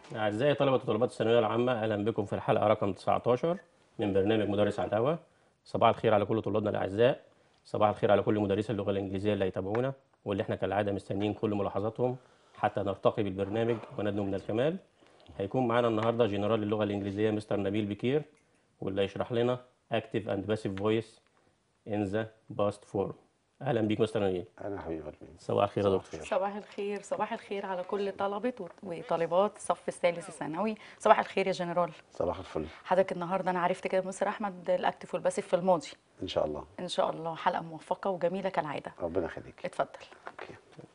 أعزائي طلبة وطلبات الثانوية العامة أهلا بكم في الحلقة رقم 19 من برنامج مدرس على الهوا صباح الخير على كل طلابنا الأعزاء صباح الخير على كل مدرسي اللغة الإنجليزية اللي هيتابعونا واللي احنا كالعادة مستنيين كل ملاحظاتهم حتى نرتقي بالبرنامج وندنو من الكمال هيكون معانا النهاردة جنرال اللغة الإنجليزية مستر نبيل بكير واللي هيشرح لنا Active and Passive Voice in the Past Form أهلا بيك مستر نبيل انا حبيبي قلبي صباح الخير يا صباح دكتور الخير. صباح الخير صباح الخير على كل طلبة وط- وطالبات الصف الثالث الثانوي صباح الخير يا جنرال صباح الفل حضرتك النهارده انا عرفت كده مستر احمد الاكتف والباسف في الماضي ان شاء الله ان شاء الله حلقه موفقه وجميله كالعاده ربنا يخليك اتفضل اوكي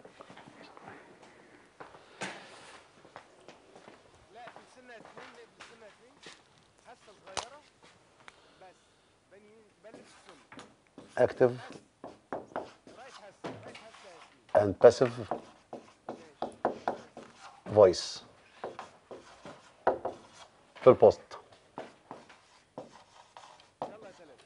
لا في سنة اتنين نقفل سنة اتنين حاسة صغيرة بس بني بلش السنة active رايت حاسة رايت حاسة يا ياسمين and passive voice في البوست يلا يا سلام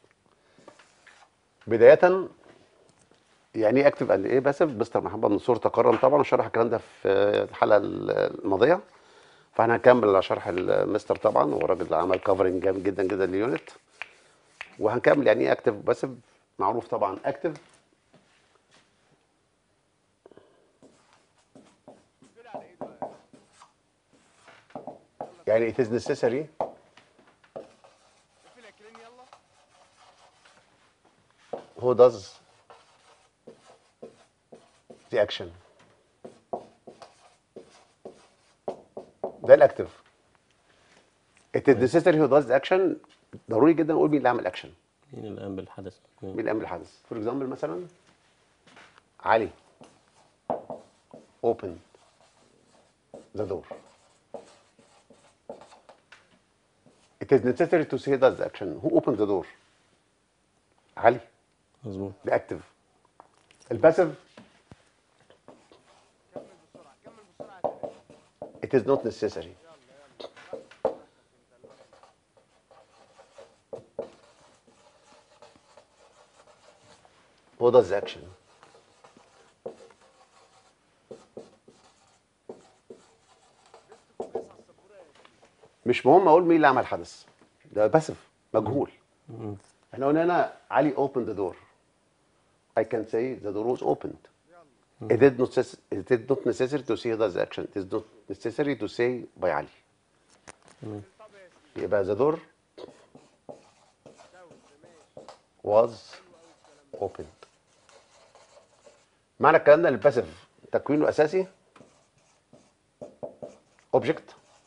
بداية يعني ايه اكتف قد ايه باسف مستر محمد منصور تكرم طبعا وشرح الكلام ده في الحلقة الماضية فاحنا هنكمل على شرح المستر طبعا هو راجل عمل كفرنج جامد جدا جدا لليونت وهنكمل يعني ايه اكتف باسف معروف طبعا اكتف دول على ايه بقى يعني it is necessary اقفل يا كريم يلا who does the action ده الاكتف it is necessary who does the action ضروري جدا اقول مين اللي عمل اكشن مين اللي قام بالحدث؟ مين اللي عمل الحدث فور اكزامبل مثلا علي open the door it is necessary to say does the action who opened the door علي مظبوط ده اكتف الباسيف كمل بسرعة كمل بسرعة يا it is not necessary who does the action مش مهم اقول مين اللي عمل الحدث ده باسيف مجهول احنا قلنا هنا علي opened the door I can say the door was opened it is not necess- it is not necessary to say does the action it is not necessary to say by علي يبقى the door was opened معنى الكلام ده الباسيف تكوينه الاساسي object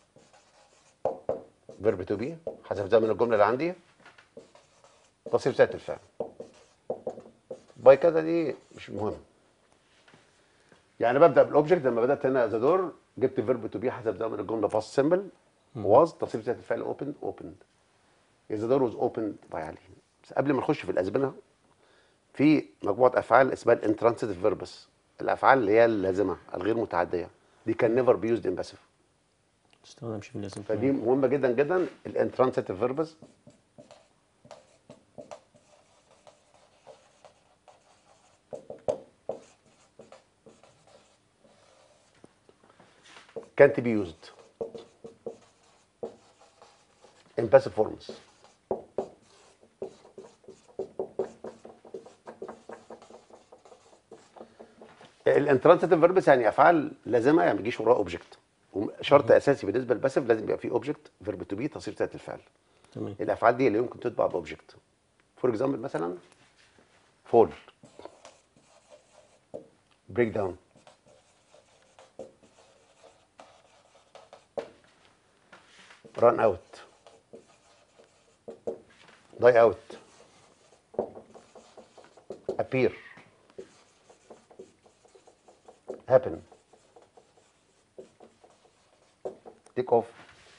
verb to be حسب زمن الجمله اللي عندي تصريف ذات الفعل باي كذا دي مش مهم يعني ببدا بالاوبجكت لما بدات هنا ذا دور جبت فيرب تو بي حسب زمن الجمله باست سيمبل واز تصريف ذات الفعل اوبن اوبند ذا دور واز اوبند باي علي بس قبل ما نخش في الازمنه في مجموعه افعال اسمها الانترانسيتيف فيربس الافعال اللي هي اللازمه الغير متعديه دي كان نيفر بي يوزد ان باسيف تستخدمش في اللازم فدي مهمه جدا جدا الانترانسيتيف فيربس can't be used in passive forms الانترانسيتيف فيربس يعني افعال لازمه يعني ما يجيش وراها اوبجكت شرط اساسي بالنسبه للباسيف لازم يبقى فيه اوبجكت فيرب تو بي تصريف ذات الفعل تمام الافعال دي اللي يمكن تتبع باوبجكت فور اكزامبل مثلا فول بريك داون ران اوت داي اوت appear happen take off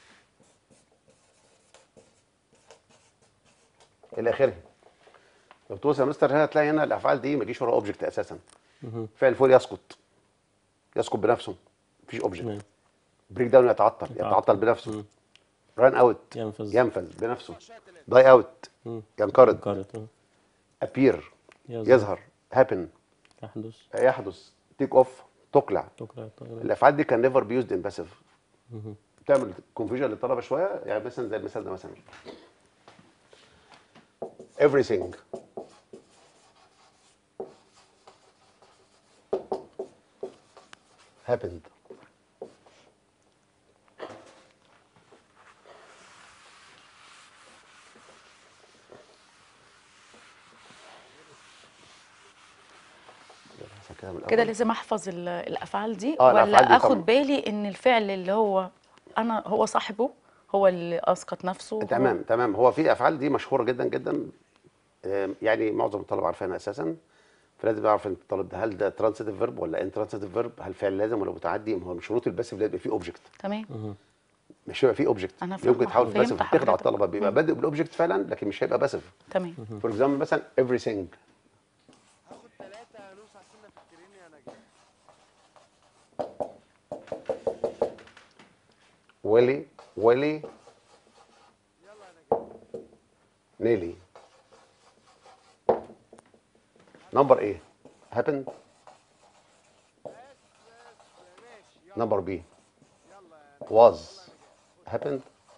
الى اخره لو تبص يا مستر هنا هتلاقي هنا الافعال دي ما يجيش وراها اوبجكت اساسا فعل فول يسقط يسقط بنفسه مفيش اوبجكت تمام بريك داون يتعطل يتعطل بنفسه ران اوت ينفذ ينفذ بنفسه داي اوت ينقرض قارت آه. ابير يظهر. يظهر هابن يحدث يحدث تيك اوف تقلع تقرأ تقرأ الافعال دي كان نيفر بي يوزد ان باسيف تعمل كونفيوجن للطلبه شويه يعني مثلا زي المثال ده مثلا everything happened كده من كده الأول. لازم احفظ ال- الافعال دي آه، الأفعال دي ولا اخد طبعاً. بالي ان الفعل اللي هو انا هو صاحبه هو اللي اسقط نفسه هو- تمام تمام هو في افعال دي مشهوره جدا جدا آم، يعني معظم الطلبه عارفينها اساسا فلازم يعرف ان الطالب ده هل ده ترانسيتيف فيرب ولا ان ترانسيتيف فيرب هل فعل لازم ولا متعدي ما هو من شروط الباسيف لازم يبقى فيه اوبجكت تمام مش هيبقى فيه اوبجكت أنا فاهمة، يمكن تحول فهمت باسيف تخدع حضرتك. الطلبه بيبقى بادئ بالاوبجكت فعلا لكن مش هيبقى باسيف تمام فور اكزامبل مثلا everything هاخد ثلاثة نص على السنة في الترين يا نجاح ولي ولي يلا يا نجاح نيلي نمبر ايه happened بس بس ماشي يلا نمبر بي يلا يا نجاح was happened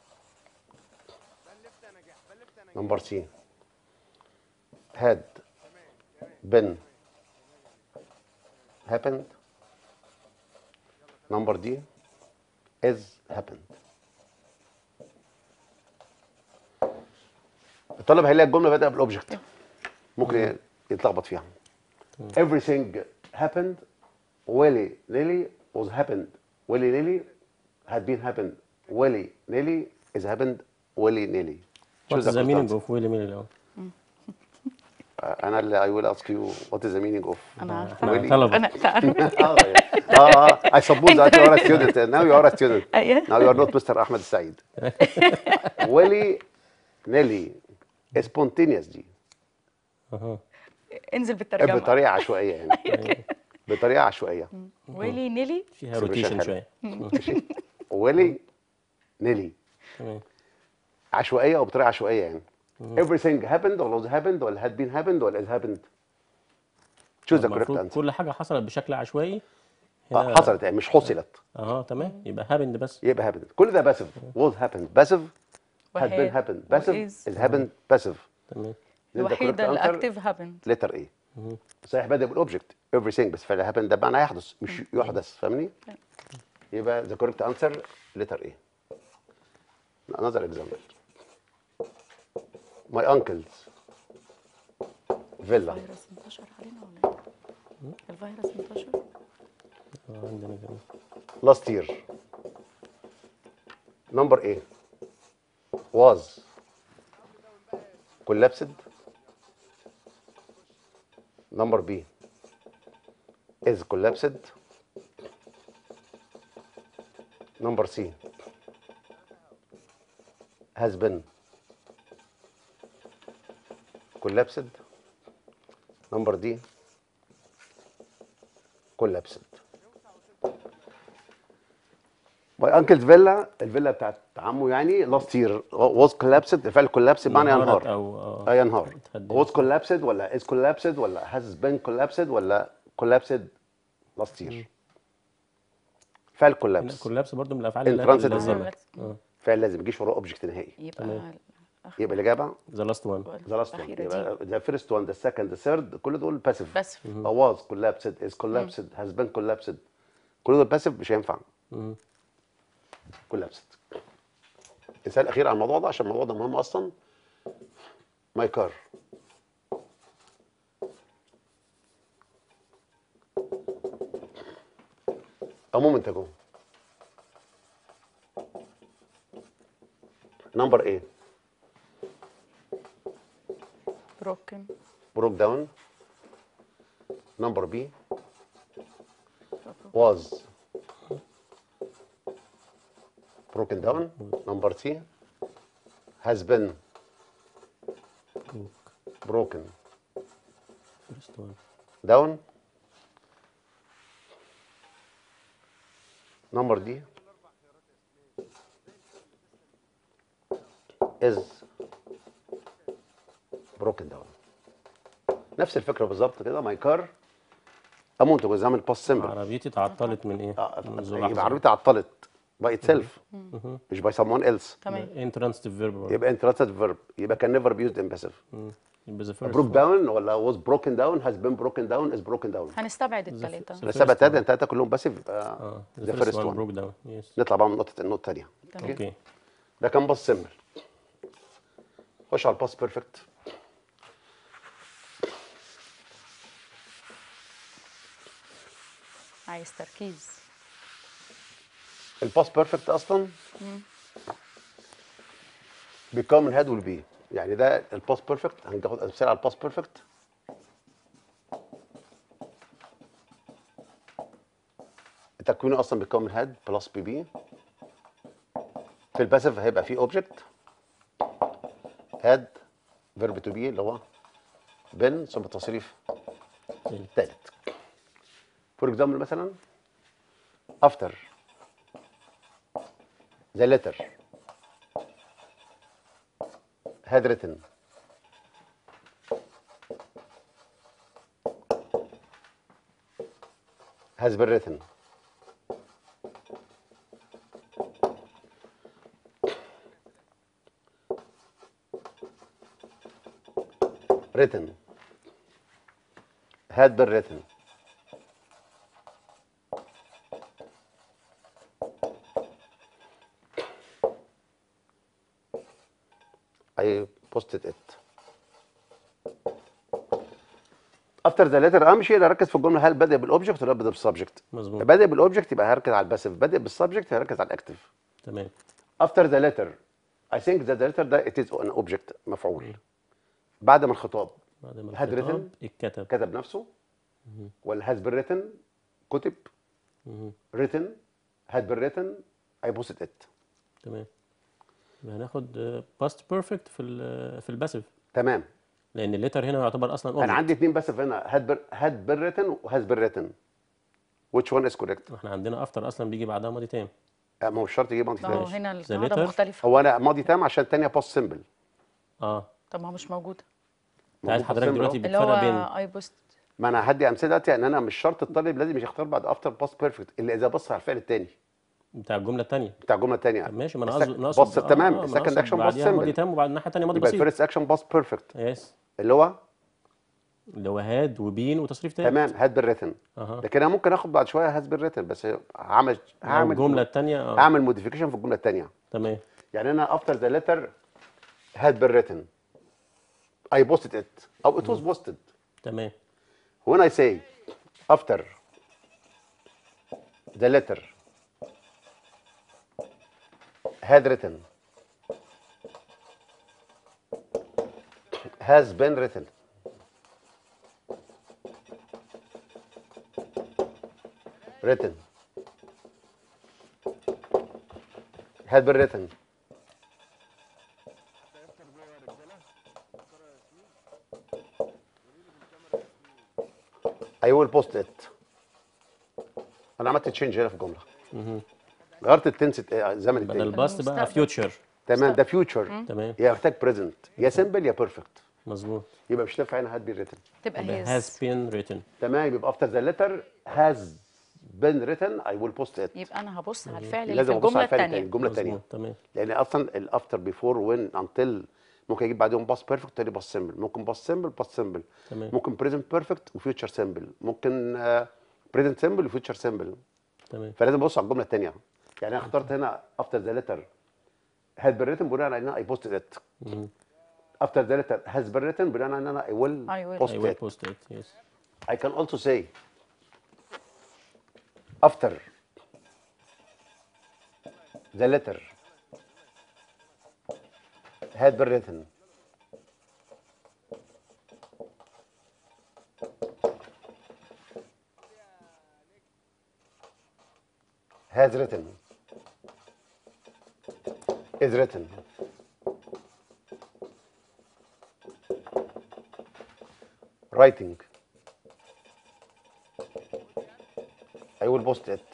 بلفت يا نجاح بلفت يا نجاح نمبر سي had been happened نمبر دي is happened الطالب هيلاقي الجمله بدأ بالاوبجكت ممكن يتلخبط فيها everything happened willy nilly was happened willy nilly had been happened willy nilly is happened willy nilly What Choose is the the meaning correct of Willy Nilly الأول؟ انا اللي I will ask you what is the meaning of انا عارفه احنا Willy. طلبة انا أنا- اه اه اه I suppose that you are a student now you are a student أيوة. now you are not Mr. احمد السعيد willy nilly spontaneous دي أها. انزل بالترجمه بطريقه عشوائيه يعني بطريقه عشوائيه ويلي نيلي فيها بس مش روتيشن حلو. شوية ماشي ويلي نيلي تمام عشوائيه او بطريقه عشوائيه يعني everything happened ولا was happened ولا had been happened ولا is happened choose the correct المفروض answer كل حاجة حصلت بشكل عشوائي آه، هنا- حصلت يعني مش حصلت اه تمام يبقى هابند بس يبقى happened كل ده passive was happened passive had been وهاد happened passive وإز. is happened passive تمام الوحيده اللي answer. اكتف هابند letter A صحيح بادئ بالاوبجكت everything بس فعل happen ده معناه يحدث مش يحدث فاهمني يبقى the correct answer letter A another example my uncle's villa الفيروس انتشر علينا ولا ايه؟ الفيروس انتشر آه، عندنا كده last year number A was collapsed number B is collapsed number C has been collapsed number D collapsed ماي انكلز فيلا الفيلا بتاعت عمه يعني لاست يير واز كولابسد الفعل كولابسد بمعنى انهارت ينهار او اه اه ينهار اتهدمت. واز كولابسد ولا از كولابسد ولا هاز بين كولابسد ولا كولابسد لاست يير فعل هنا كولابس كولابس برضو من الافعال اللي Intransitive اللازمه verb. اه فعل لازم يجيش وراه اوبجكت نهائي يبقى يبقى الاجابه ذا لاست وان ذا لاست وان الأخيرة يبقى دي ذا فيرست وان ذا سكند ذا ثيرد كل دول باسيف بس واز كولابسد از كولابسد هاز بين كولابسد كل دول باسيف مش هينفع كولابسد مثال اخير على الموضوع ده عشان الموضوع ده مهم اصلا ماي كار عموم منتجهم نمبر ايه بروكن broke down number B was broken down number C has been broken فيرست وان down number D is broken down نفس الفكره بالظبط كده ماي كار امونت جزء من باست سيمبل عربيتي اتعطلت من ايه؟ منذ يبقى لحظه عربيتي عطلت باي اتسيلف مش باي someone else تمام intransitive verb برضه. يبقى intransitive verb يبقى can never be used in passive يبقى the first broke one. down ولا was broken down has been broken down is broken down هنستبعد الثلاثه the بس ثبت first تلاته تلاته كلهم باسيف يبقى اه the the first first one one broke down yes نطلع بقى من نقطه النقطه الثانيه تمام اوكي ده كان باص سيمبل خش على الباس بيرفكت عايز تركيز الباس بيرفكت اصلا بيتكون من الهاد والبي يعني ده الباس بيرفكت هناخد امثله على الباس بيرفكت تكوينه اصلا بيتكون من هاد بلس بي بي في الباسيف هيبقى فيه اوبجكت هاد فيرب تو بي اللي هو بن ثم تصريف ثالث فور اكزامبل مثلا افتر the letter had written has been written written had been written I posted it. افتر ذا ليتر اهم شيء اركز في الجمله هل بادئ بالاوبجكت ولا بادئ بالسبجكت مظبوط بادئ بالاوبجكت يبقى هركز على الباسيف بادئ بالسبجكت هركز على الاكتف تمام افتر ذا ليتر I think that the letter ده it is an object مفعول بعد ما الخطاب بعد ما had الخطاب اتكتب كتب نفسه ولا has been written كتب مهم. written had been written I posted it تمام يبقى هناخد باست بيرفكت في ال في الباسيف تمام لان الليتر هنا يعتبر اصلا انا object. عندي اثنين بس هنا had been, had been written وhas been written which one is correct احنا عندنا افتر اصلا بيجي بعدها ماضي تام آه، ما هو مش شرط يجيب ماضي ما هو تام هنا The القاعده letter. مختلفه هو انا ماضي تام عشان الثانيه باست سيمبل اه طب ما هو مش موجوده انت عايز حضرتك دلوقتي اللي هو بتفرق بين اي بوست ما انا هدي امثله دلوقتي ان انا مش شرط الطالب لازم يختار بعد افتر باست بيرفكت الا اذا بص على الفعل الثاني بتاع الجمله الثانيه بتاع الجمله الثانيه طب ماشي ما انا السك- قصدي أنا أقصد- بص آه، تمام آه، ما أنا السكند أقصد اكشن باست بعديها ماضي سيمبل تام وبعد الناحيه الثانيه ماضي يبقى بسيط الفيرست اكشن باست بيرفكت يس اللي هو اللي هو هاد وبين وتصريف تاني تمام هاد بين ريتن اها لكن انا ممكن اخد بعد شويه هاز بين ريتن بس هعمل لو هعمل الجمله الثانيه اه هعمل موديفيكيشن في الجمله الثانيه تمام يعني انا افتر ذا ليتر had been written I posted it او it was posted تمام when I say after the letter had written has been written written had been written I will post it انا عملت تشينج هنا في الجمله غيرت التنس زمن بدل التاني الباست بقى المستقبل. فيوتشر تمام ده فيوتشر تمام يا محتاج بريزنت يا سيمبل يا بيرفكت مظبوط يبقى مش تنفع هنا هاد بي ريتن تبقى يبقى هيز has been written تمام يبقى افتر ذا ليتر هاز بين ريتن اي ويل بوست ات يبقى انا هبص على الفعل اللي في لازم ابص الجمله على الفعل التاني الثانيه الجمله الثانيه مظبوط تمام لان اصلا الافتر بيفور وين انتل ممكن يجيب بعدهم باس بيرفكت تاني باس سيمبل ممكن باس سيمبل باس سيمبل تمام ممكن بريزنت بيرفكت وفيوتشر سيمبل ممكن بريزنت سيمبل وفيوتشر سيمبل تمام فلازم ابص على الجمله الثانيه يعني انا اخترت هنا افتر ذا ليتر هاد بين ريتن بناء على ان اي بوست ات مم. افتر ذا ليتر هاز بين ريتن بناء على ان انا اي ويل I will. بوست I will ات post it yes I can also say after the letter had been written has written is written writing I will post it.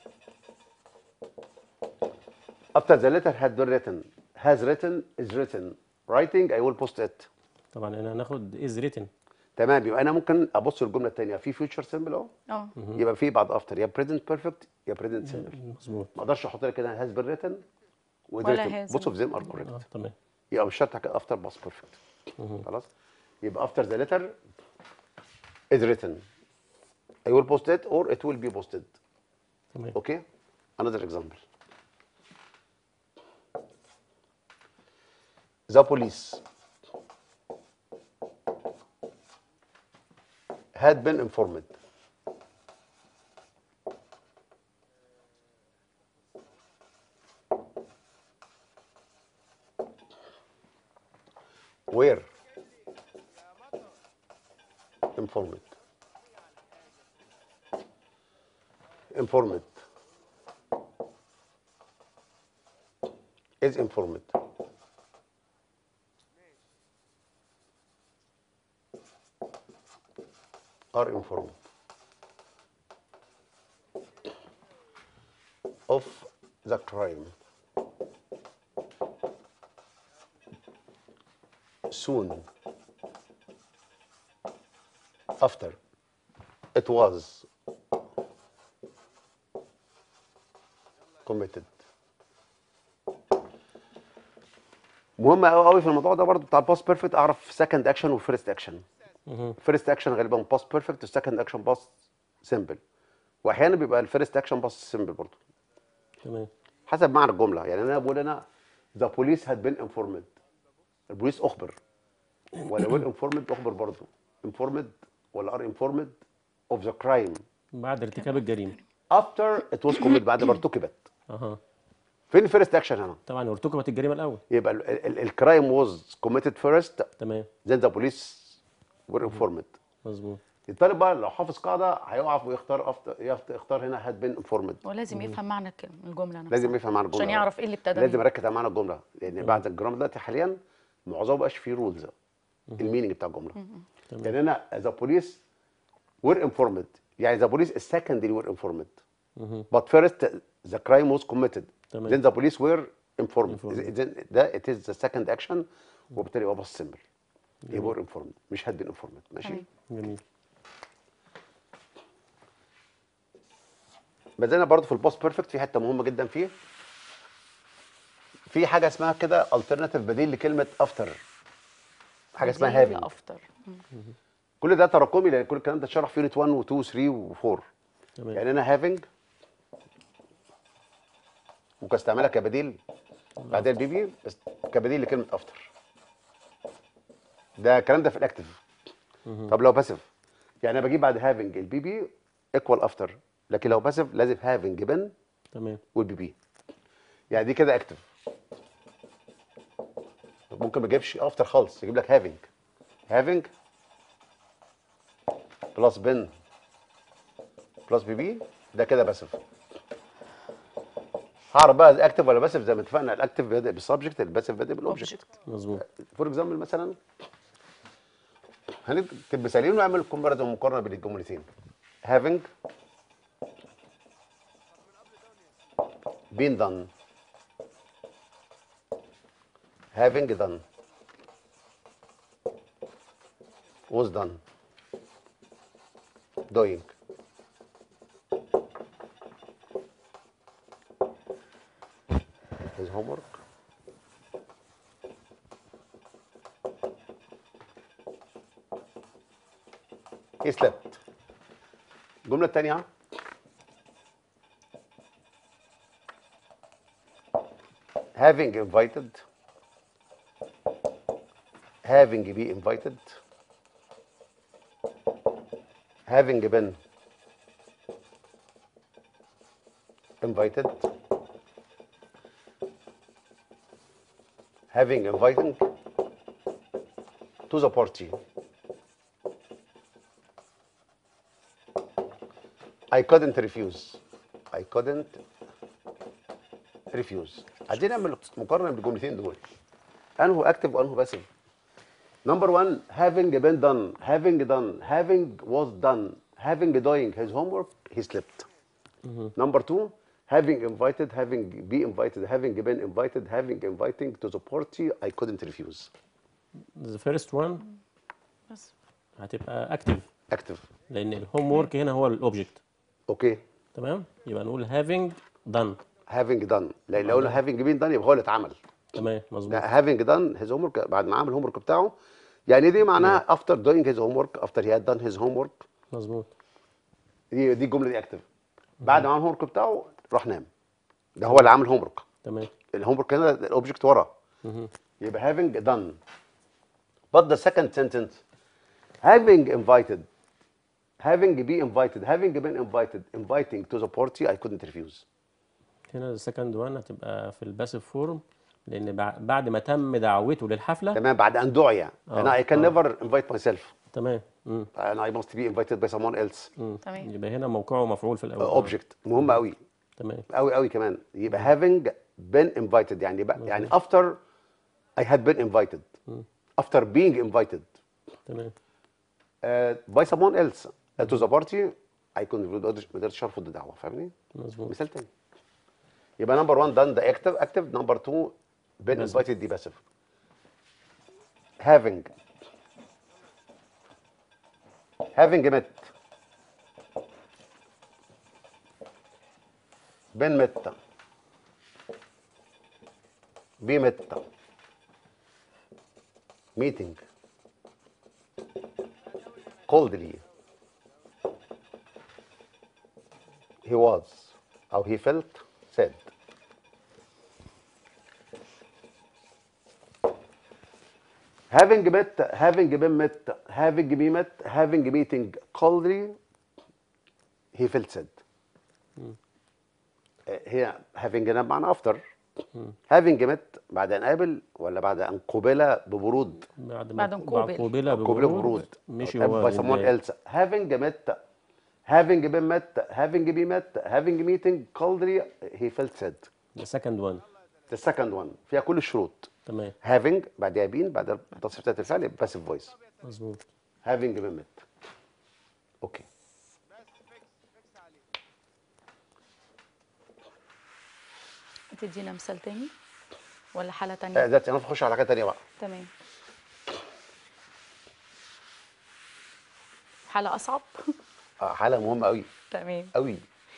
After the letter had been written, has written is written. Writing I will post it. طبعا هنا هناخد is written تمام يبقى انا ممكن ابص الجمله الثانيه في future simple اهو اه يبقى في بعد after يا present perfect يا بريزنت سيمبل مظبوط ما اقدرش احط لك هنا هاز بين ريتن ولا has بوث اوف ذيم ار اه كوريكت تمام يبقى مش شرط افتر باس بيرفكت خلاص يبقى افتر ذا ليتر is written I will post it or it will be posted تمام okay another example the police had been informed where informed informant is informed are informed of the crime soon after it was committed مهم قوي قوي في الموضوع ده برضو بتاع الباست بيرفكت اعرف سكند اكشن وفيرست اكشن فيرست اكشن غالبا باست بيرفكت والسكند اكشن باست سيمبل واحيانا بيبقى الفيرست اكشن باست سيمبل برضو تمام حسب معنى الجمله يعني انا بقول انا ذا بوليس هاد بين انفورمد البوليس اخبر ولا ويل انفورمد اخبر برضو انفورمد ولا ار انفورمد اوف ذا كرايم بعد ارتكاب الجريمه افتر ات واز كوميت بعد ما ارتكبت اها فين الفيرست اكشن هنا طبعا ارتكبت الجريمه الاول يبقى الكرايم واز كوميتد فيرست تمام then the police were informed مظبوط الطالب بقى لو حافظ قاعده هيقف ويختار أفت- يخت- يختار هنا had been informed ولازم يفهم معنى الكلمة- الجمله نفسها لازم يفهم معنى الجمله عشان يعرف ايه اللي ابتدى لازم بيه. اركز على معنى الجمله لان بعد الجرامر دلوقتي حاليا معظمه بقاش فيه رولز الميننج بتاع الجمله يعني انا ذا بوليس were informed يعني ذا بوليس secondly were informed but first the crime was committed تمام. then the police were informed Informed. then ده it is the second action وبالتالي يبقى باص سيمبل يبقى were informed مش had been informed ماشي تمام. جميل ما زلنا برضه في الباست بيرفكت في حته مهمه جدا فيه في حاجه اسمها كده alternative بديل لكلمه افتر حاجه اسمها بديل having لافتر مم. كل ده تراكمي لان كل الكلام ده اتشرح في يونت 1 و 2 و 3 و 4 تمام يعني انا هافنج ممكن استعملها كبديل بعد البي بي بس كبديل لكلمه افتر ده الكلام ده في الاكتف طب لو باسف يعني انا بجيب بعد هافنج البي بي ايكوال افتر لكن لو باسف لازم هافنج بن تمام والبي بي يعني دي كده اكتف ممكن ما يجيبش افتر خالص يجيب لك هافنج هافنج بلس بن بلس بي بي ده كده باسف هعرف بقى اكتف ولا باسف زي ما اتفقنا الاكتف بادئ بالسبجكت الباسف بادئ بالاوبجكت Object. مظبوط فور اكزامبل مثلا هنكتب مثالين ونعمل كومباريزون مقارنه بين الجملتين having been done having done was done doing his homework he slept الجملة الثانية having invited having be invited having been invited having inviting to the party I couldn't refuse. I couldn't refuse. عايزين نعمل مقارنة بالجملتين دول. أنه active وأنه passive. Number one, having been done, having done, having was done, having doing his homework, he slept. Number two, having invited, having be invited, having been invited, having inviting to the party, I couldn't refuse. the first one بس هتبقى اكتف Active. لان الهوم وورك هنا هو الاوبجكت اوكي تمام يبقى نقول having done having done لان لو قلنا having been done يبقى هو اللي اتعمل تمام مظبوط لا having done his homework بعد ما عمل الهوم ورك بتاعه يعني دي معناها after doing his homework after he had done his homework مظبوط دي دي الجمله دي اكتف بعد ما عمل الهوم ورك بتاعه راح نام ده هو اللي عامل هوم ورك تمام الهوم ورك هنا الاوبجكت ورا يبقى having done but the second sentence having invited having be invited having been invited inviting to the party I couldn't refuse هنا السكند وان هتبقى في الباسيف فورم لان بع- بعد ما تم دعوته للحفله تمام بعد ان دعي انا I can never invite myself تمام مم. and I must be invited by someone else مم. تمام. يبقى هنا موقعه مفعول في الاول اوبجكت مهم قوي تمام قوي قوي كمان يبقى having been invited يعني بقى يعني after I had been invited after being invited تمام uh, by someone else uh, to the party I كنت ما قدرتش ما قدرتش ارفض الدعوه فاهمني؟ مظبوط مثال تاني يبقى نمبر 1 done ده active active نمبر 2 been Passive. invited دي passive having having met been met be met meeting coldly he was how he felt said having met having been met having been met having meeting coldly he felt said آه، هي having هنا بمعنى after having met بعد ان قابل ولا بعد ان قبل ببرود بعد بعد ما ما قوبل. قوبل قبل ببرود مشي هو by someone للبداية. else having met having been met having been met having meeting coldly he felt said The second one the second one فيها كل الشروط تمام having بعدها بين بعد التصريف بتاعت الفعل باسيف فويس مظبوط having been met اوكي بس فيكس فيكس عليه تدينا مثال تاني ولا حالة آه، تانية ده انا نخش على حاجه ثانيه بقى تمام حالة أصعب آه، حاله مهمه قوي تمام قوي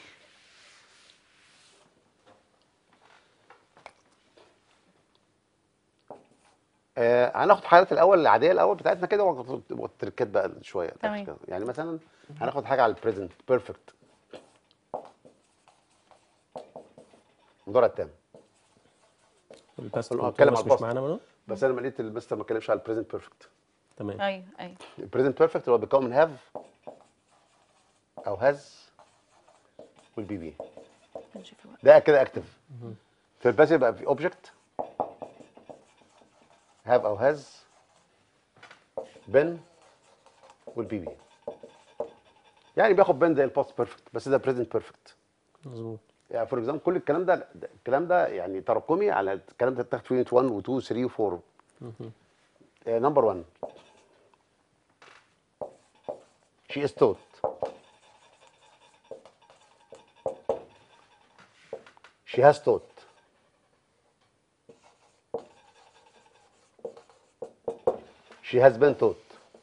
آه هناخد حالات الاول العاديه الاول بتاعتنا كده وت- والتركات بقى شويه تمام. كده. يعني مثلا هناخد حاجه على البريزنت بيرفكت المضارع التام الباست أنا هتكلم على مش الباست. معانا منه بس انا ما لقيت المستر ما اتكلمش على البريزنت بيرفكت تمام أيوه أيوه البريزنت بيرفكت اللي هو بيكون من هاف او هاز والبي بي نشوف الوقت. ده كده اكتف في الباسيف يبقى في اوبجكت هاف او هاز بن والبي بي يعني بياخد بن زي الباست بيرفكت بس ده بريزنت بيرفكت مظبوط يعني فور اكزامبل كل الكلام ده ده- الكلام ده يعني تراكمي على الكلام ده تحت في يونت 1 و 2 و 3 و 4 نمبر 1 she is taught she has taught she has been taught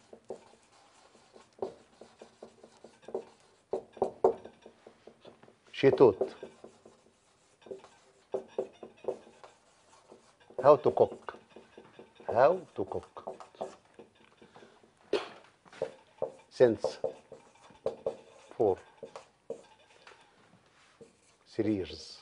she taught how to cook how to cook since for three years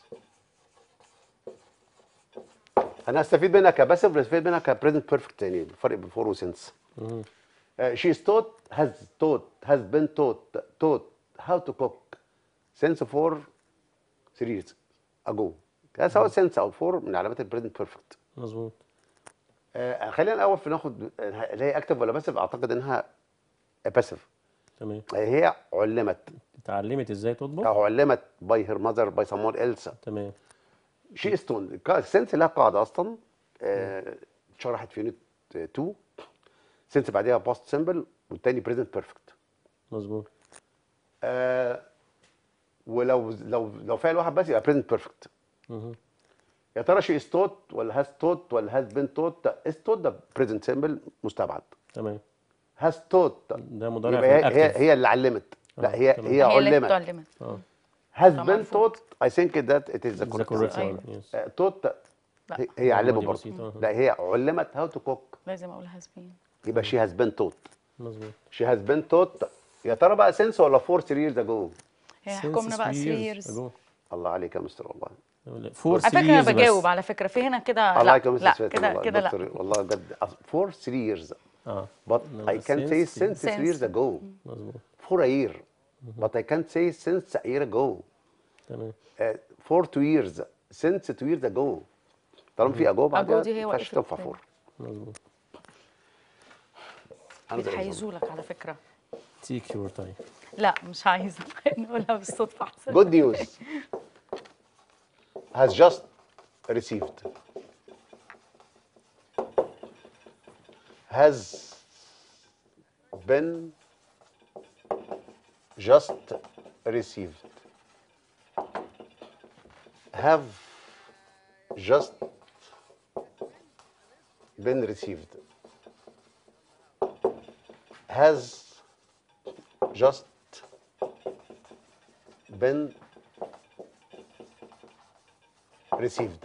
انا هستفيد منها كباسف هستفيد منها كبريزنت بيرفكت يعني الفرق بين فور وسنس she is taught has taught has been taught taught how to cook since for three years ago ده سواء since او for من علامات البريزنت بيرفكت مظبوط آه، خلينا الاول في ناخد اللي هي اكتف ولا باسف اعتقد انها باسف تمام هي علمت اتعلمت ازاي تطبخ او علمت باي هير ماذر باي someone else تمام شي استون سنس لها قاعده اصلا آه، اتشرحت في يونت 2 سنس بعديها باست سمبل والتاني بريزنت بيرفكت مظبوط ولو لو لو فعل واحد بس يبقى بريزنت بيرفكت مهم. يا ترى شي از توت ولا هاز توت ولا هاز بين توت از توت ده بريزنت سمبل مستبعد تمام هاز توت ده مضارع يبقى في هي هي, الاكتف هي اللي علمت لا آه، هي تمام. هي هي اللي علمت اتعلمت اه has ده been مرفوض. taught I think that it is the The correct correct answer. أيوة. one, yes. آه، taught لا. هي- هي علمه دي برضه بسيطة. لا هي علمت how to cook لازم اقول هازبين يبقى she has been taught مظبوط she has been taught يا ترى بقى since ولا for three years ago هي Since حكمنا بقى three 3 years years ago. الله عليك يا مستر والله فور على فكره انا بجاوب على فكره في هنا كده الله لا عليك يا مستر لا فاتن كده والله كده لا دكتور والله بجد for three years اه but No, I can say since- since three years Since. ago مظبوط for a year but I can't say since a year ago تمام uh, for two years since two years ago طالما في ago بعدها دي هي ما ينفعش وقفت تنفع for مظبوط أنا زي الزلمة. بيتحيزوا لك على فكره تيك يور تايم لا مش عايزه نقولها بالصدفه احسن Good news has just received has been just received have just been received has just been received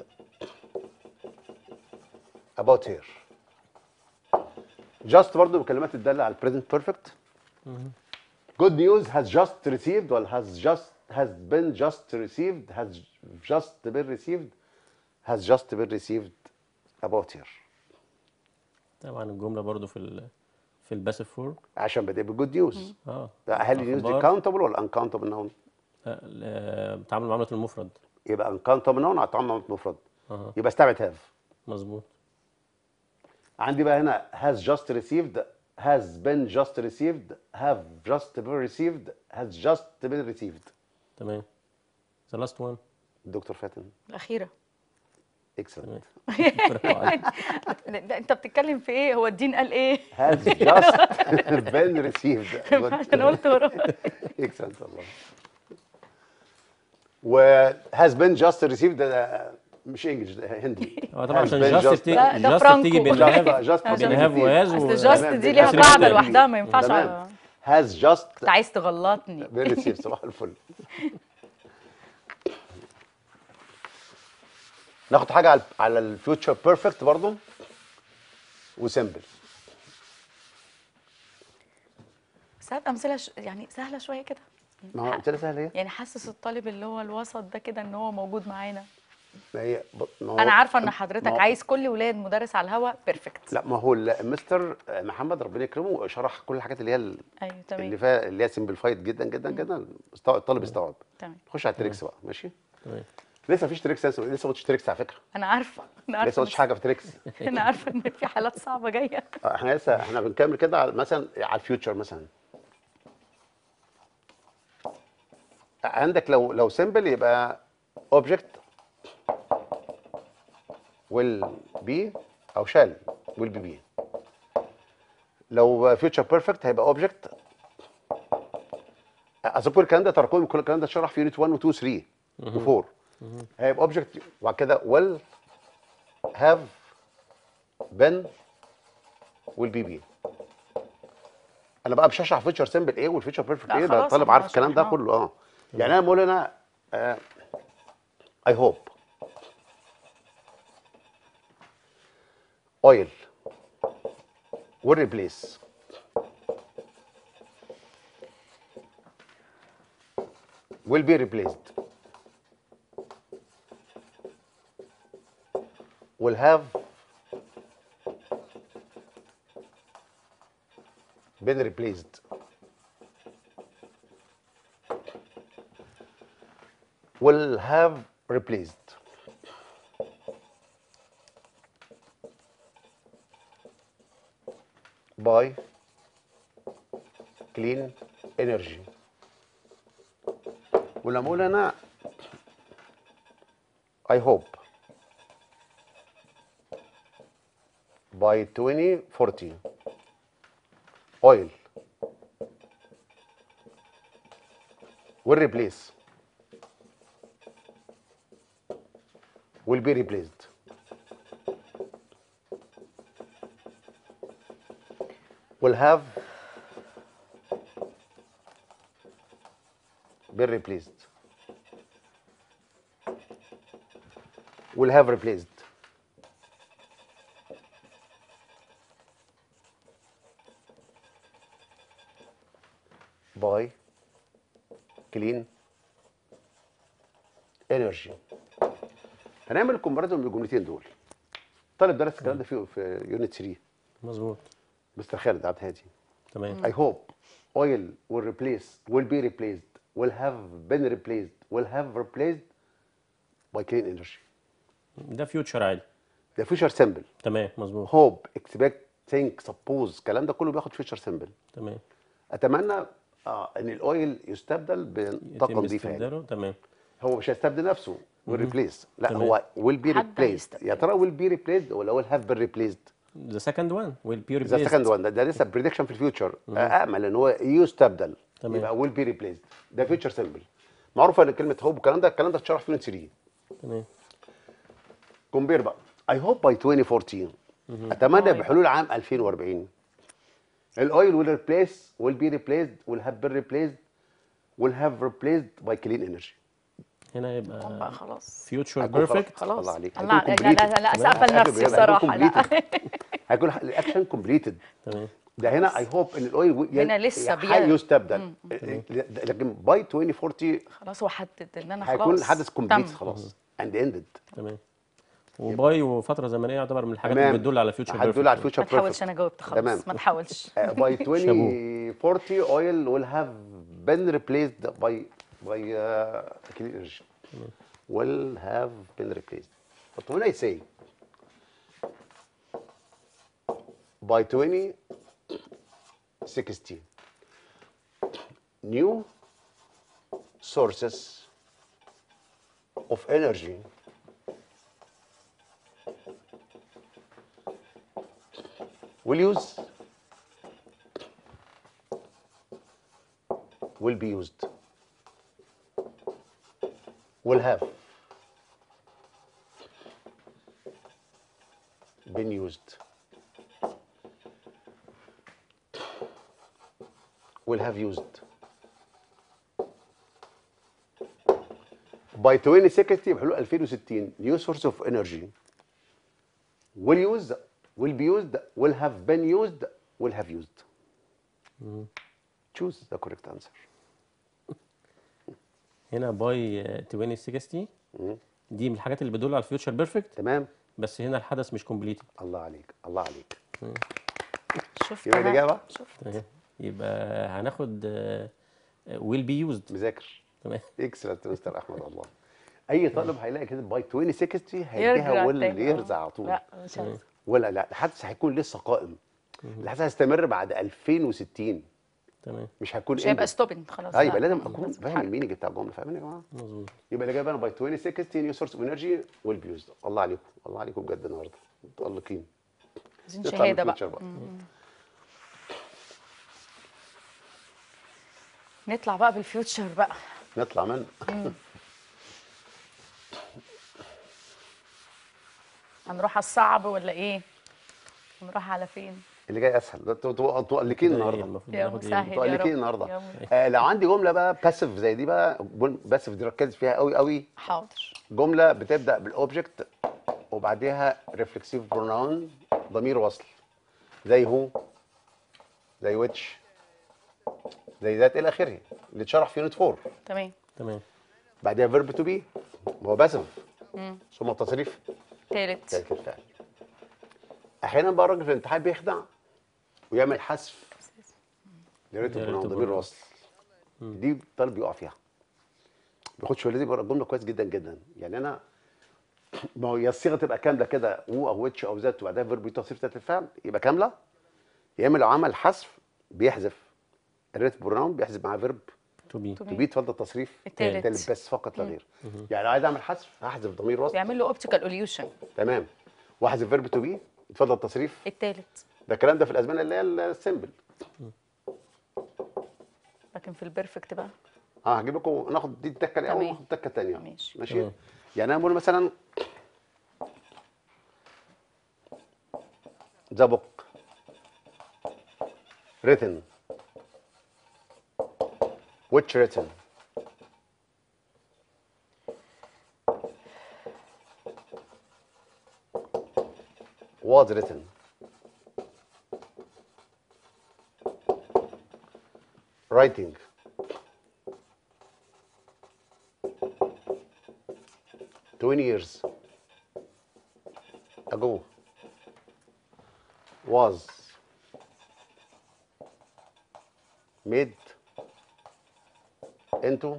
about here just برضه بكلمات الدالة على present perfect good news has just received ولا has just has been just received has just been received has just been received about here طبعا الجمله برضو في ال في الباسيف فور عشان بدأ بجود نيوز اه هل النيوز دي أخبار. countable ولا uncountable noun لا، ال- بتعامل معامله المفرد يبقى uncountable noun هتعامل مفرد اه يبقى استبعد have مظبوط عندي بقى هنا has just received has been just received have just been received has just been received تمام ذا لاست وان دكتور فاتن الاخيره excellent ده ده انت بتتكلم في ايه هو الدين قال ايه has just been received Good. انا قلت وراه excellent والله و has been just received ده مش انجلش ده هندي اه طبعا Has عشان been جاست just- بتيجي ده- ده جاست فرانكو. بتيجي بين just هاف just عشان بين هاف وهاز اصل و- جاست تمام، دي دي ليها حاجة قاعده تانية. لوحدها ما ينفعش تمام. على- has just انت عايز تغلطني been received صباح الفل ناخد حاجه على على الفيوتشر بيرفكت برضو وسمبل بس هات امثله ش... يعني سهله شويه كده ما هو امثله سهله ايه؟ يعني حسس الطالب اللي هو الوسط ده كده ان هو موجود معانا ما هي ب- ما هو انا عارفه ان ما حضرتك هو- عايز كل ولاد مدرس على الهوا بيرفكت لا ما هو المستر محمد ربنا يكرمه شرح كل الحاجات اللي هي ال- ايوه اللي تمام فيها اللي هي سمبلفايد جدا جدا جدا است- الطالب يستوعب تمام نخش على التريكس بقى ماشي تمام لسه مفيش تريكس لسه لسه ما قلتش تريكس على فكره انا عارفه انا لسه عارفه ما قلتش حاجه في تريكس بس- انا عارفه ان في حالات صعبه جايه آه، احنا لسه احنا بنكمل كده على مثلا على الفيوتشر مثلا عندك لو لو سمبل يبقى اوبجكت will be او shall will be be لو future perfect هيبقى object اظن كل الكلام ده تراكمي كل الكلام ده اتشرح في يونت 1 و 2 3 و 4 هيبقى object وبعد كده will have been will be be انا بقى مش هشرح فيتشر سمبل ايه والفيتشر بيرفكت لا ايه بقى خلاص، الطالب احنا عارف الكلام ده شرحناه. كله اه يعني انا بقول هنا اي هوب oil will replace will be replaced will have been replaced will have replaced by clean energy ولما اقول انا I hope by 2040 oil will replace will be replaced will have been replaced will have replaced by clean energy هنعمل كومباريزون من الجملتين دول طالب درس الكلام ده في في يونت 3 مظبوط مستر خالد عبد الهادي تمام I hope oil will replace will be replaced will have been replaced will have replaced by clean energy ده فيوتشر عادي ده فيوتشر سيمبل تمام مظبوط hope expect think suppose الكلام ده كله بياخد فيوتشر سيمبل تمام اتمنى آه ان الاويل يستبدل بطاقه يتم نظيفه يعني استبداله تمام هو مش هيستبدل نفسه والريبليس لا تمام. هو will be حد replaced هيستبدل. يا ترى will be replaced ولا will have been replaced ذا سكند وان ويل بي ذا سكند وان ده, ده لسه بريدكشن في الفيوتشر امل ان هو يستبدل تمام. يبقى ويل بي ريبليسد ده فيوتشر سيمبل معروف ان كلمه هوب الكلام ده الكلام ده اتشرح في يونت 3 تمام كومبير بقى اي هوب باي 2014 اتمنى بحلول عام 2040 الاويل ويل ريبليس ويل بي ريبليسد ويل هاف بين ريبليسد ويل هاف ريبليسد باي كلين انرجي هنا هم بقى يبقى خلاص فيوتشر هيكون خلاص. بيرفكت خلاص الله عليك. لا هيكون لا لا completed. لا تمام. اسقف لنفسي هيكون بصراحه لا completed. هيكون الاكشن كومبليتد تمام ده هنا اي هوب ان الاويل هنا لسه بي- يستبدل لكن باي 2040 خلاص هو حدد ان انا خلاص هيكون الحدث كومبليت تم. خلاص اند اندد تمام وباي وفتره زمنيه يعتبر من الحاجات تمام. اللي بتدل على فيوتشر هتدل على بيرفكت ما الفيوتشر تحاولش انا جاوبت خلاص تمام. ما تحاولش باي 2040 oil will have been replaced by by uh, clean energy will have been replaced but when I say by 2060 new sources of energy will use will be used will have been used will have used by 2060 بحلول 2060 new source of energy will use will be used will have been used will have used choose the correct answer هنا باي 2060 دي من الحاجات اللي بتدل على الفيوتشر بيرفكت تمام بس هنا الحدث مش كومبليتد الله عليك الله عليك شفت يبقى أنا؟ الإجابة؟ شفت يبقى هناخد ويل بي يوزد مذاكر تمام اكسلنت مستر احمد الله اي طالب هيلاقي كده باي 2060 هيديها يرجع ولا تاني. يرزع على طول لا مش عايز ولا لا الحدث هيكون لسه قائم الحدث هيستمر بعد 2060 تمام مش هيكون مش هيبقى ended. ستوبنج خلاص اه يبقى لا. لازم اكون لازم فاهم حل. المينينج بتاع الجمله فاهمين يا جماعه مظبوط يبقى الاجابه انا باي 2060 نيو سورس اوف انرجي ويل بي يوزد الله عليكم الله عليكم بجد النهارده متالقين عايزين نطلع من شهاده بقى الفيوتشر بقى نطلع بقى بالفيوتشر بقى نطلع من هنروح على الصعب ولا ايه هنروح على فين اللي جاي اسهل ده انتوا انتوا متالقين كده إيه النهارده المفروض يا ناخد ايه مسهل. يا متالقين رب. النهارده يا رب. آه لو عندي جمله بقى باسيف زي دي بقى باسيف دي ركز فيها قوي قوي حاضر جمله بتبدا بالاوبجكت وبعديها ريفلكسيف بروناون ضمير وصل زي هو زي ويتش زي ذات الى اخره اللي اتشرح في يونت 4 تمام تمام بعديها فيرب تو بي هو باسيف ثم التصريف تالت ذلك الفعل احيانا بقى الراجل في الامتحان بيخدع ويعمل حذف لريت يا ريت بروناون ضمير بروناون. وصل دي الطالب بيقع فيها بياخدش بالي دي بره الجمله كويس جدا جدا يعني انا ما هو يا الصيغه تبقى كامله كده و او ويتش او ذات وبعدها فيرب تصريف ذات الفعل يبقى كامله يا اما لو عمل حذف بيحذف الريت بروناون بيحذف معاه فيرب تو بي تو تو بي اتفضل تصريف التالت. التالت بس فقط لا غير يعني لو عايز اعمل حذف هحذف ضمير وصل بيعمل له اوبتيكال اوليوشن تمام واحذف فيرب تو بي اتفضل تصريف التالت ده الكلام ده في الازمنه اللي هي السيمبل لكن في البيرفكت بقى اه هجيب لكم ناخد دي التكه الاول تمام. وناخد التكه الثانيه ماشي. ماشي تمام. يعني انا بقول مثلا the book written which written was written writing twenty years ago was made into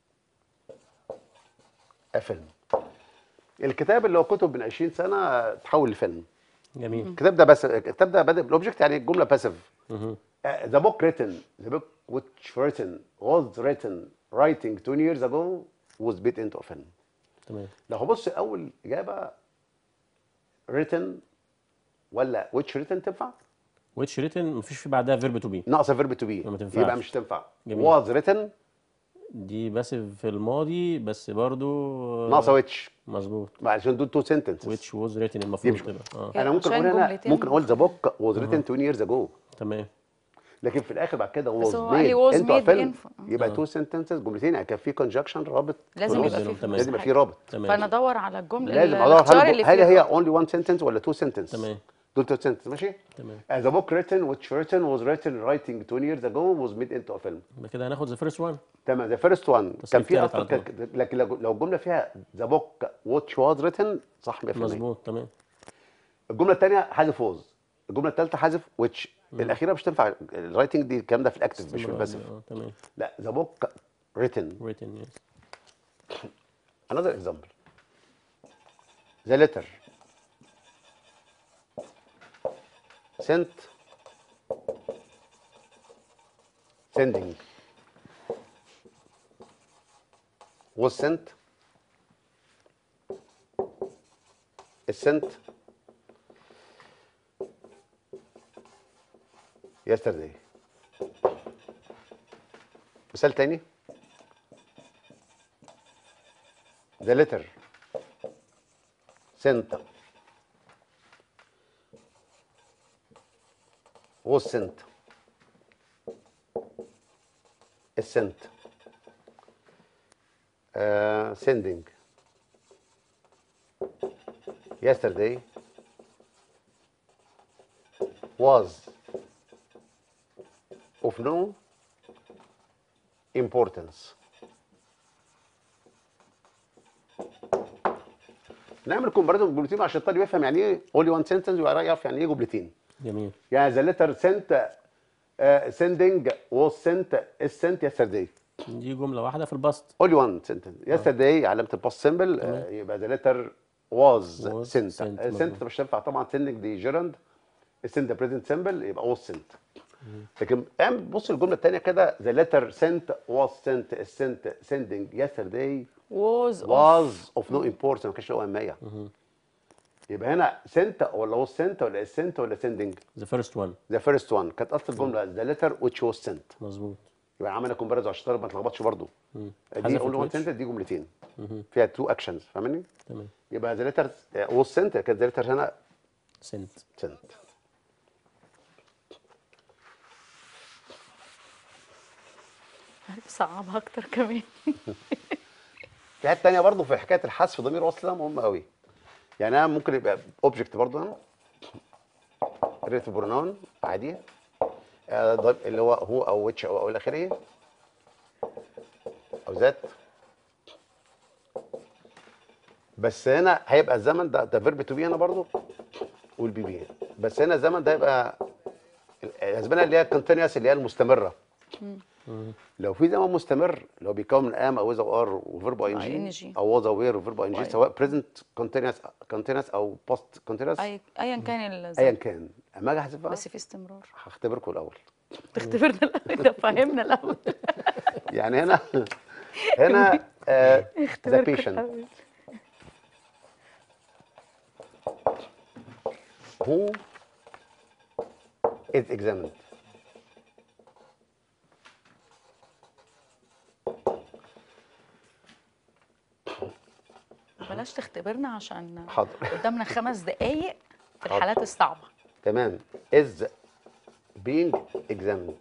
a film الكتاب اللي هو كتب من 20 سنه تحول لفيلم جميل الكتاب ده بس الكتاب ده بادئ بالاوبجكت يعني الجمله باسيف مهم. ذا بوك written the book which written was written writing 20 years ago was made into a film تمام لو هبص اول اجابه written ولا which written تنفع which written مفيش في بعدها verb to be ناقصه فيرب تو بي ما تنفعش. يبقى مش تنفع جميل. was written دي بس في الماضي بس برضو ناقصه which مظبوط عشان دول تو sentences which was written المفروض مش- تبقى اه انا ممكن عشان اقول هنا جملتين ممكن اقول ذا بوك was written 20 years ago تمام لكن في الاخر بعد كده بس was هو قال لي made was into a made film in- يبقى تو sentences جملتين يعني كان في conjunction رابط لازم في يبقى النص. في تمام. لازم يبقى في رابط تمام فانا ادور على الجمله لازم ال- ادور الاختيار هل اللي هل فيه هي الرابط. only one sentence ولا two sentences تمام دول two sentences ماشي تمام Uh, the book written which written was written writing 20 years ago was made into a film يبقى كده هناخد the first one تمام the first one تصريف كان في تالت اصلا على طول. كان- لكن لو لو الجمله فيها the book which was written صح 100% مظبوط تمام الجمله الثانيه حذف was الجمله الثالثه حذف which الاخيره مش تنفع الرايتنج دي الكلام ده في الاكتف مش في استمرار الباسف اه تمام لا the book written written yes Another example. The letter sent sending was sent is sent yesterday مثال تاني the letter sent was sent is sent uh, sending yesterday was of no importance نعمل كومباريزون جملتين عشان الطالب يفهم يعني ايه اونلي وان سنتنس ويعرف يعني ايه جملتين جميل يعني ذا ليتر سنت سندنج was sent is sent yesterday دي جملة واحدة في البسط only one sentence yesterday علامة الباست سيمبل يبقى ذا ليتر was Was sent sent، sent مظبوط. مش تنفع طبعا sending دي جيرند send the present simple يبقى was sent لكن اعمل بص الجملة الثانية كده the letter sent was sent is sent sending yesterday was of was of no importance ما كانش له أهمية يبقى هنا sent ولا was sent ولا is sent ولا sending the first one the first one كانت اصل الجمله the letter which was sent مظبوط يبقى عملنا كومباريزون عشان الطالب ما تلخبطش برضه دي حذفت اول وان which. سنت دي جملتين فيها تو اكشنز فاهمني تمام يبقى the letter was sent كانت the letter هنا sent sent عارف صعبها اكتر كمان في حته ثانيه برضه في حكايه الحذف ضمير وصل ده مهم قوي يعني انا ممكن يبقى اوبجكت برضه هنا ريت برونون عادي آه، ضم- اللي هو هو او ويتش او او الى اخره او ذات بس هنا هيبقى الزمن ده ده فيرب تو بي هنا برضه والبي بي بس هنا الزمن ده هيبقى الاسبانه اللي هي كونتينيوس اللي هي المستمره لو في زمن مستمر اللي هو بيتكون من ام او از او ار وفيرب اي ان ING. جي او واز او وير وفيرب اي ان جي وأي. سواء بريزنت كونتينوس كونتينوس او بوست كونتينوس أي- ايا كان ايا الزمن كان اما اجي احذفها بس في استمرار هختبركم الاول تختبرنا الأول، ده فهمنا الاول يعني هنا هنا ذا اختبركم بيشنت الأول. who is examined بلاش تختبرنا عشان حاضر قدامنا خمس دقايق في حاضر. الحالات الصعبة تمام is being examined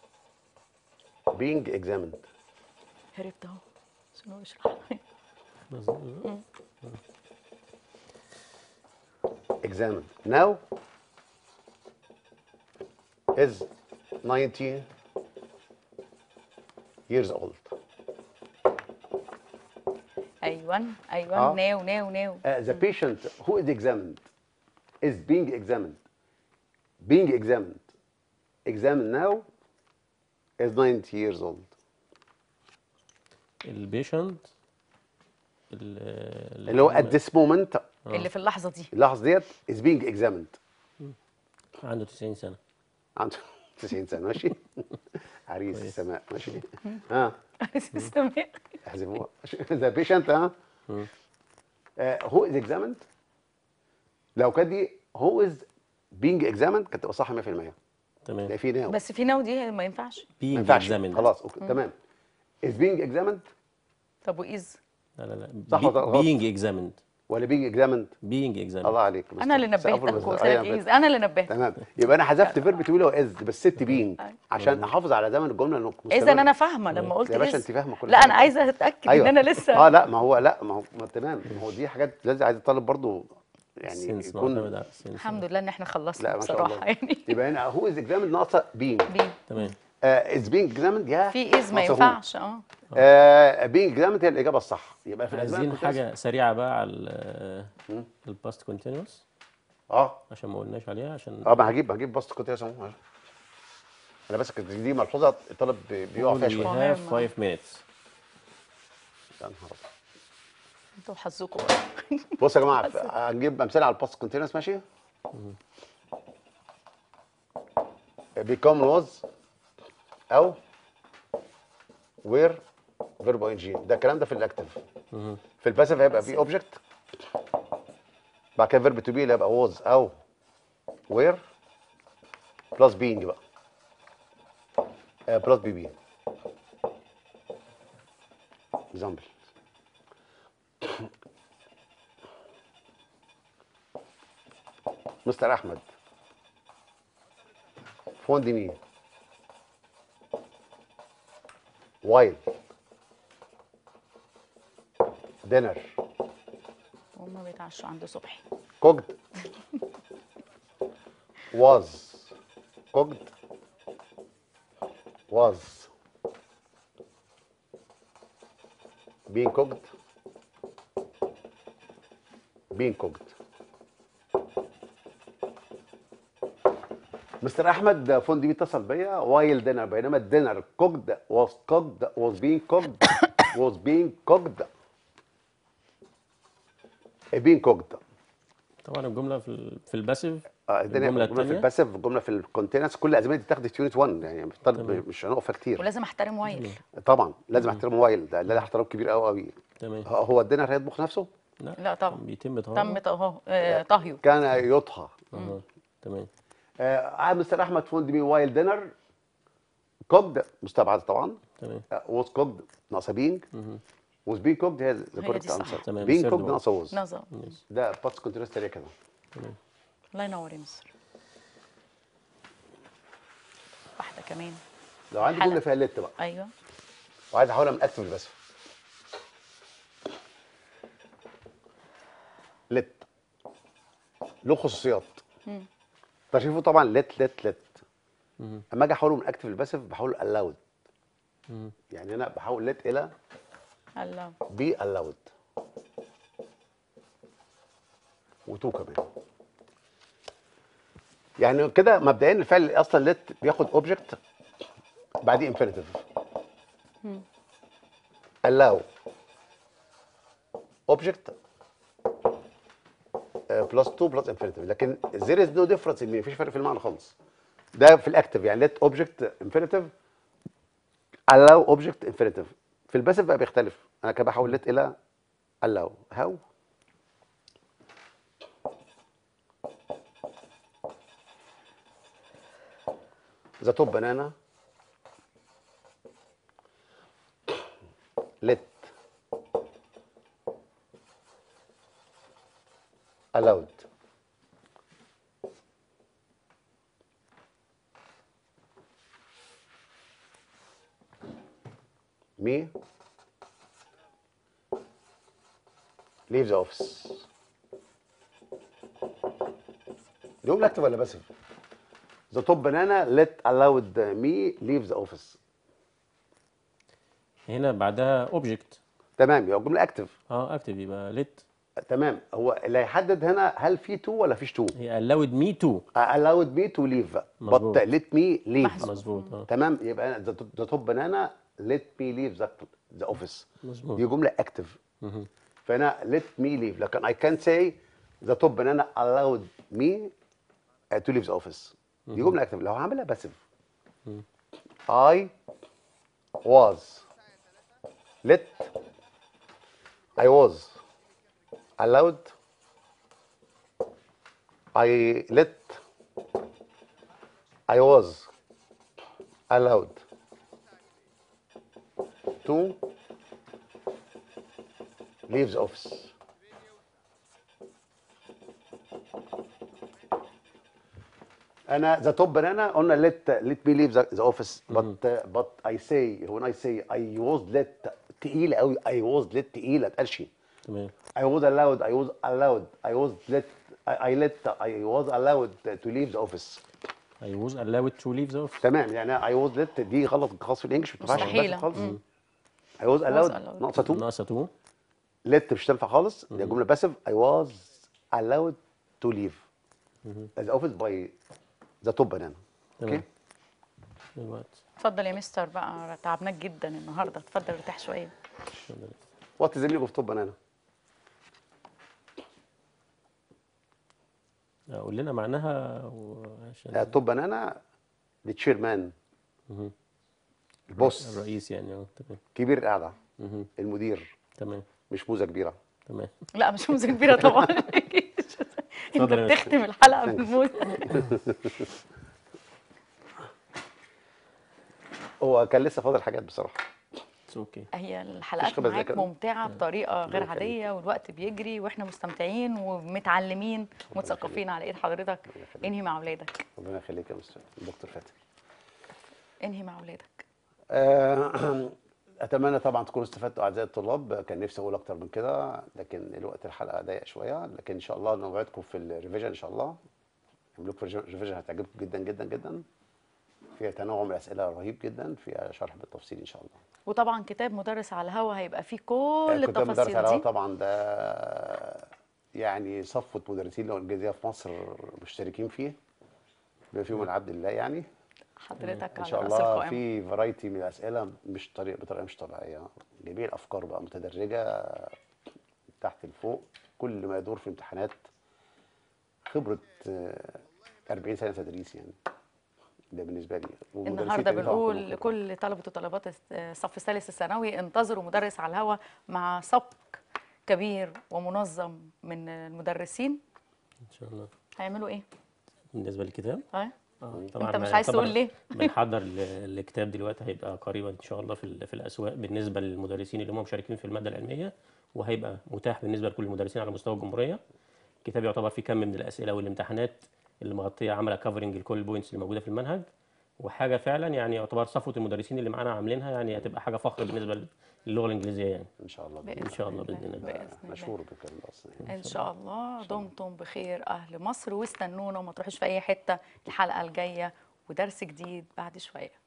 being examined هربت اهو عشان هو يشرح لي. examined now is 19 years old ايوه آه. ايوه ناو ناو ناو Uh, the patient who is examined is being examined. Being examined. Examined now is 90 years old. البيشنت اللي هو at this moment اللي في اللحظه دي اللحظة ديت is being examined. عنده 90 سنه عنده 90 سنة ماشي؟ عريس السماء ماشي؟ ها استمر احذفوها the patient ها uh, who is examined لو كانت دي who is being examined كانت تبقى صح 100% تمام ده في ناو بس في ناو دي ما ينفعش ما بينج ينفعش اكزامين خلاص أوكي. تمام is being examined طب وايز لا لا لا صح ولا غلط؟ بينج اكزاميند ولا being examined بينج اكزاميند الله عليك انا اللي مستر. سقفوا نبهتك المستر. وقلت أيوة، لك بس- ايز انا اللي نبهتك تمام يبقى انا حذفت فيرب تقول هو از بس ست بينج أيوة. عشان احافظ على زمن الجمله انه اذا مستمر. انا فاهمه لما قلت يا باشا إز. انت فاهمه كل لا حاجة. انا عايزه اتاكد ايوه ان انا لسه اه لا ما هو لا ما هو ما تمام ما هو دي حاجات لازم عايز الطالب برضو يعني سنس معتمد يكون على السنس الحمد لله ان احنا لا خلصنا ما شاء بصراحه الله يعني يبقى هنا هو از اكزامد ناقصه بينج بي تمام از بينج اكزامد يا في از ما ناقصة who. ينفعش اه آه بينج اكزامد هي الاجابه الصح يبقى في الأسماء عايزين كنت حاجه سريعه بقى على الباست كونتينوس اه عشان ما قلناش عليها عشان اه ما هجيب هجيب بسط كنت اسمه انا بس كنت دي ملحوظه الطالب بي- بيقع فيها we شويه مهم. have 5 minutes يا نهار أبيض. انتوا حظكم بصوا يا جماعه ف- هنجيب امثله على الباست كونتينوس ماشي بيكون was او وير فيرب ان جي ده الكلام ده في الاكتف في الباسيف هيبقى في اوبجكت بعد كده فيرب تو بي اللي هيبقى was او وير بلس بينج بقى بلس بي بي اكزامبل مستر احمد فوند مين وايل دينر هم بيتعشوا عند صبحي cooked was cooked was being cooked being cooked مستر احمد فوندي بيتصل بيا وايل دينر بينما الدينر cooked was cooked was being cooked was being cooked being cooked طبعا الجمله في ال- في الباسيف اه الدنيا الجمله الجمله في الثانيه الباسيف الجمله في الكونتينرز كل الازمات دي اتاخدت في يونت 1 يعني الطالب تمام. مش هنقف فيها كتير ولازم احترم وايل طبعا لازم احترام وايل ده ده احترام كبير قوي قوي تمام هو الدينر هيطبخ نفسه لا طبعا بيتم تم طهاره طهو آه، طهيه كان يطهى أها، تمام آه مستر احمد فوند مي وايل دينر كوكد مستبعد طبعا تمام ووز كوكد ناقصه بينج ووز بينج كوكد هي ذا دي كوريكت صح. انسر تمام، بينج third كوكد one. ناقصه ووز نظر ده باس كونتينوس تانية كده الله ينور يا مصر واحده كمان لو عندي حلقة. جمله فيها لت بقى ايوه وعايز احولها من اكتف لبس لت له خصوصيات تشريفه طبعا لت لت لت اما اجي احوله من اكتف لباسف بحوله الاود يعني انا بحول لت الى الله بي الاود وتو كمان يعني كده مبدئيا الفعل اصلا لت بياخد اوبجكت بعديه انفينيتيف allow object بلس 2 بلس انفينيتيف لكن there is no difference in مفيش فرق في المعنى خالص ده في الاكتف يعني let object infinitive allow object infinitive في الباسف بقى بيختلف انا كده بحول let الى allow how the top banana let allowed me leave the office جملة اكتف ولا باسف؟ The top banana let allowed me leave the office هنا بعدها اوبجكت تمام يبقى جملة اكتف اه اكتف يبقى ليت تمام هو اللي هيحدد هنا هل في تو ولا فيش تو هي allowed me to allowed me to leave but مظبوط. let me leave محسوب. مظبوط اه تمام يبقى أنا the, the top banana let me leave the, the office مظبوط دي جملة اكتف فهنا let me leave لكن I can say the top banana allowed me uh, to leave the office دي جملة اكتف لو هعملها باسف I was let I was allowed I let I was allowed to leave the office. انا ذا توب بنانا قلنا let let me leave the, the office but uh, but I say when I say I was let تقيله قوي I was let تقيله ما تقالش تمام I was allowed I was allowed I was let I, I let I was allowed to leave the office I was allowed to leave the office تمام يعني I was let دي غلط خاص في الانجليش ما تنفعش مستحيلة. بس خالص I was allowed allowed. ناقصه تو ناقصه تو let مش تنفع خالص دي جمله باسف I was allowed to leave the office by the top banana اوكي تمام دلوقتي اتفضل يا مستر بقى تعبناك جدا النهارده اتفضل ارتاح شويه what is the meaning of top banana قول لنا معناها وعشان توب بنانا the chairman البوس الرئيس يعني اه تمام كبير القعده مهم. المدير تمام مش موزه كبيره تمام لا مش موزه كبيره طبعا انت اتفضل يا مستر. بتختم الحلقه بالموزه هو كان لسه فاضل حاجات بصراحه اتس اوكي هي الحلقات خبز معاك كده؟ ممتعه بطريقه غير يخليك. عاديه والوقت بيجري واحنا مستمتعين ومتعلمين متثقفين على ايد حضرتك يخليك. انهي مع اولادك ربنا يخليك يا مستر دكتور فاتن انهي مع اولادك آه، اتمنى طبعا تكونوا استفدتوا اعزائي الطلاب كان نفسي اقول اكتر من كده لكن الوقت الحلقه ضيق شويه لكن ان شاء الله نوعدكم في الريفيجن ان شاء الله نعمل لكم ريفيجن هتعجبكم جدا جدا جدا فيها تنوع من الاسئله رهيب جدا فيها شرح بالتفصيل ان شاء الله وطبعا كتاب مدرس على الهوا هيبقى فيه كل كتاب مدرس التفاصيل على الهوا دي طبعا ده يعني صفوه مدرسين اللغه الانجليزيه في مصر مشتركين فيه بما فيهم العبد الله يعني حضرتك ان على شاء راس الله القائمه في فرايتي من الاسئله مش طريقه بطريقه مش طبيعيه جميع الافكار بقى متدرجه من تحت لفوق كل ما يدور في الامتحانات خبره آه، 40 سنه تدريس يعني ده بالنسبه لي ومدرسين النهارده تانيين طبعاً بنقول كلهم خبرة. لكل طلبه وطالبات الصف الثالث الثانوي انتظروا مدرس على الهوا مع سبق كبير ومنظم من المدرسين ان شاء الله هيعملوا ايه؟ بالنسبه للكتاب ها؟ اه انت مش عايز يعتبر تقول ليه؟ بنحضر ل- الكتاب دلوقتي هيبقى قريبا ان شاء الله في ال- في الاسواق بالنسبه للمدرسين اللي هم مشاركين في الماده العلميه وهيبقى متاح بالنسبه لكل المدرسين على مستوى الجمهوريه الكتاب يعتبر فيه كم من الاسئله والامتحانات اللي مغطيه عامله كفرنج لكل البوينتس اللي موجوده في المنهج وحاجه فعلا يعني يعتبر صفوه المدرسين اللي معانا عاملينها يعني هتبقى حاجه فخر بالنسبه للغه الانجليزيه يعني ان شاء الله بإذن ان شاء الله باذن الله بإذن الله. مشهور بالكلام ده اصلا يعني. ان شاء الله دمتم بخير اهل مصر واستنونا وما تروحوش في اي حته الحلقه الجايه ودرس جديد بعد شويه